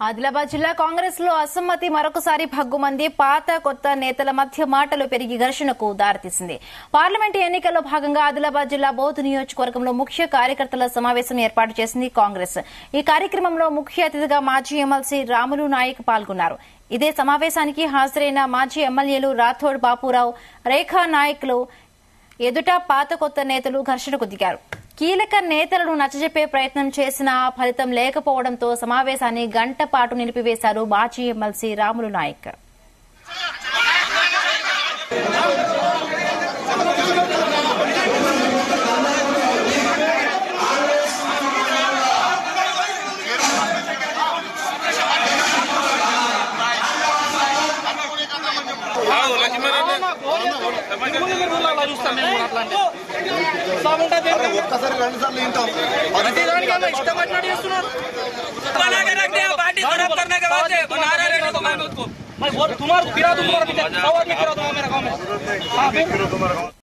ఆదిలాబాద్ జిల్లా కాంగ్రెస్ లో అసమ్మతి మరొకసారి భగ్గుమంది పాత కొత్త నేతల మధ్య మాటలు పెరిగి ఘర్షణకు దారితీసింది పార్లమెంటు ఎన్నికల్లో భాగంగా ఆదిలాబాద్ జిల్లా బౌద్ధ్ నియోజకవర్గంలో ముఖ్య కార్యకర్తల సమావేశం ఏర్పాటు చేసింది కాంగ్రెస్ ఈ కార్యక్రమంలో ముఖ్య అతిథిగా మాజీ ఎమ్మెల్సీ రాములు నాయక్ పాల్గొన్నారు ఇదే సమావేశానికి హాజరైన మాజీ ఎమ్మెల్యేలు రాథోడ్ బాపురావు రేఖా నాయక్లు ఎదుట పాత కొత్త నేతలు ఘర్షణకు దిగారు కీలక నేతలను నచ్చజెప్పే ప్రయత్నం చేసినా ఫలితం లేకపోవడంతో సమావేశాన్ని గంట పాటు నిలిపివేశారు మాజీ ఎమ్మెల్సీ రాములు నాయక్ ఒక్కసారి రెండు సార్లు వింటాం बना के रख दिया पार्टी खराब करने के बाद से नारा लेने को मैं उसको तुम्हारा फिरा दूंगा सवाल नहीं करा दूंगा मेरा काम है हाँ, फिर?